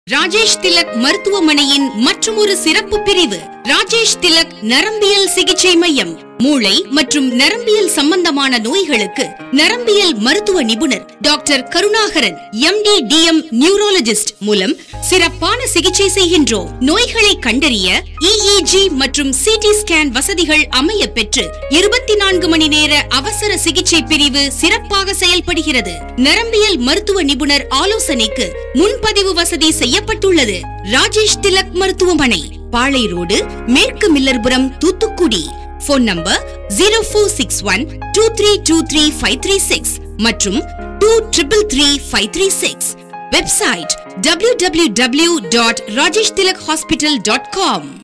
ராஜேஷ் திலக் மருத்துவமனையின் மற்றுமொரு சிறப்பு பிரிவு ராஜேஷ் திலக் நரம்பியல் சிகிச்சை மையம் மூளை மற்றும் நரம்பியல் சம்பந்தமான நோய்களுக்கு நரம்பியல் மருத்துவ நிபுணர் doctor Karunakaran MD DM neurologist மூலம் சிறப்பான சிகிச்சை செய்கின்றோம் நோய்களை கண்டறிய இஇஜி மற்றும் சிடி ஸ்கேன் வசதிகள் அமைய பெற்று இருபத்தி நான்கு மணி நேர அவசர சிகிச்சை பிரிவு சிறப்பாக செயல்படுகிறது நரம்பியல் மருத்துவ நிபுணர் ஆலோசனைக்கு முன்பதிவு வசதி செய்யப்பட்டுள்ளது ராஜேஷ் திலக் மருத்துவமனை பாளை ரோடு மேற்கு Millerpuram Thoothukudi phone number zero four six one two three two three five three six மற்றும் two triple three five three six website W W W dot Rajesh Thilak hospital dot com